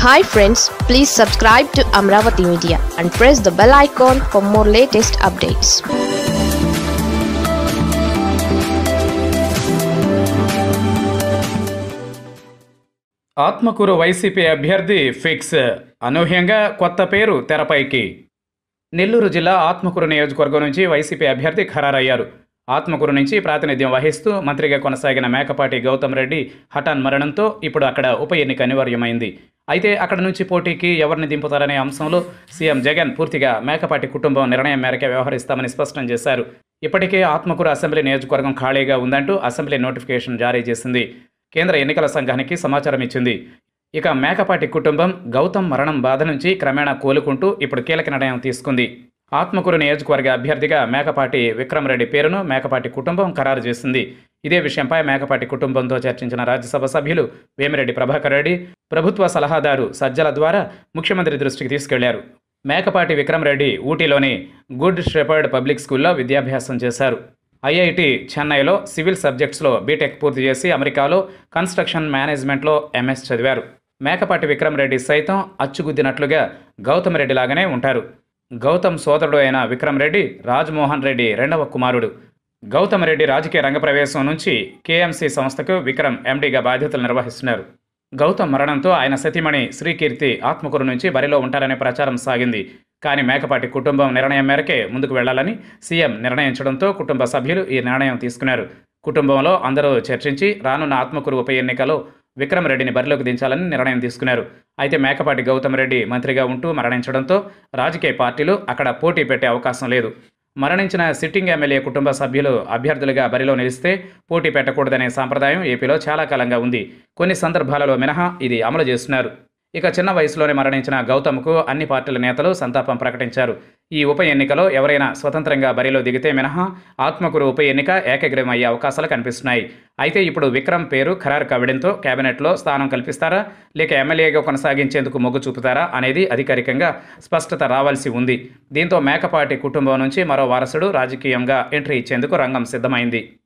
hi friends please subscribe to Amaravati media and press the bell icon for more latest updates Atmakur YCP అభ్యర్థి fix అనూహ్యంగా కొత్త పేరు తెరపైకి నెల్లూరు జిల్లా ఆత్మకూరు నియోజకవర్గం నుంచి వైసీపీ అభ్యర్థి ఖరారయ్యారు ఆత్మకూరు నుంచి ప్రాతినిధ్యం వహిస్తూ మంత్రిగా కొనసాగిన మేకపాటి గౌతమ్ రెడ్డి హఠాన్ మరణంతో ఇప్పుడు అక్కడ ఉప ఎన్నిక అనివార్యమైంది అయితే అక్కడ నుంచి పోటీకి ఎవరిని దింపుతారనే అంశంలో సీఎం జగన్ పూర్తిగా మేకపాటి కుటుంబం నిర్ణయం మేరకే వ్యవహరిస్తామని స్పష్టం చేశారు ఇప్పటికే ఆత్మకూరు అసెంబ్లీ నియోజకవర్గం ఖాళీగా ఉందంటూ అసెంబ్లీ నోటిఫికేషన్ జారీ చేసింది కేంద్ర ఎన్నికల సంఘానికి సమాచారం ఇచ్చింది ఇక మేకపాటి కుటుంబం గౌతమ్ మరణం బాధ నుంచి క్రమేణా కోలుకుంటూ ఇప్పుడు కీలక నిర్ణయం తీసుకుంది ఆత్మకూరు నియోజకవర్గ అభ్యర్థిగా మేకపాటి విక్రమ్ రెడ్డి పేరును మేకపాటి కుటుంబం ఖరారు చేసింది ఇదే విషయంపై మేకపాటి కుటుంబంతో చర్చించిన రాజ్యసభ సభ్యులు వేమిరెడ్డి ప్రభాకర్ రెడ్డి ప్రభుత్వ సలహాదారు సజ్జల ద్వారా ముఖ్యమంత్రి దృష్టికి తీసుకెళ్లారు మేకపాటి విక్రమ్ రెడ్డి ఊటీలోని గుడ్ షెపర్డ్ పబ్లిక్ స్కూల్లో విద్యాభ్యాసం చేశారు ఐఐటి చెన్నైలో సివిల్ సబ్జెక్ట్స్లో బీటెక్ పూర్తి చేసి అమెరికాలో కన్స్ట్రక్షన్ మేనేజ్మెంట్లో ఎంఎస్ చదివారు మేకపాటి విక్రమ్ రెడ్డి సైతం అచ్చుగుద్దినట్లుగా గౌతమ్ రెడ్డి లాగానే ఉంటారు గౌతమ్ సోదరుడు అయిన విక్రమ్ రెడ్డి రాజ్మోహన్ రెడ్డి రెండవ కుమారుడు గౌతమ్ రెడ్డి రాజకీయ రంగ ప్రవేశం నుంచి కేఎంసీ సంస్థకు విక్రమ్ ఎండీగా బాధ్యతలు నిర్వహిస్తున్నారు గౌతమ్ మరణంతో ఆయన సతీమణి శ్రీకీర్తి ఆత్మకూరు నుంచి బరిలో ఉంటారనే ప్రచారం సాగింది కానీ మేకపాటి కుటుంబం నిర్ణయం మేరకే ముందుకు వెళ్లాలని సీఎం నిర్ణయించడంతో కుటుంబ సభ్యులు ఈ నిర్ణయం తీసుకున్నారు కుటుంబంలో అందరూ చర్చించి రానున్న ఆత్మకూరు ఉప ఎన్నికలో విక్రమ్ రెడ్డిని బరిలోకి దించాలని నిర్ణయం తీసుకున్నారు అయితే మేకపాటి గౌతమ్ రెడ్డి మంత్రిగా ఉంటూ మరణించడంతో రాజకీయ పార్టీలు అక్కడ పోటీ పెట్టే అవకాశం లేదు మరణించిన సిట్టింగ్ ఎమ్మెల్యే కుటుంబ సభ్యులు అభ్యర్థులుగా బరిలో నిలిస్తే పోటీ పెట్టకూడదనే సాంప్రదాయం ఏపీలో చాలా కాలంగా ఉంది కొన్ని సందర్భాలలో మినహా ఇది అమలు చేస్తున్నారు ఇక చిన్న వయసులోనే మరణించిన గౌతమ్కు అన్ని పార్టీల నేతలు సంతాపం ప్రకటించారు ఈ ఉప ఎన్నికలో ఎవరైనా స్వతంత్రంగా బరిలో దిగితే మినహా ఆత్మకూరు ఉప ఎన్నిక ఏకగ్రీవం అయ్యే అవకాశాలు కనిపిస్తున్నాయి అయితే ఇప్పుడు విక్రమ్ పేరు ఖరారు కావడంతో కేబినెట్లో స్థానం కల్పిస్తారా లేక ఎమ్మెల్యేగా కొనసాగించేందుకు మొగ్గు చూపుతారా అనేది అధికారికంగా స్పష్టత రావాల్సి ఉంది దీంతో మేకపాటి కుటుంబం నుంచి మరో వారసుడు రాజకీయంగా ఎంట్రీ ఇచ్చేందుకు రంగం సిద్ధమైంది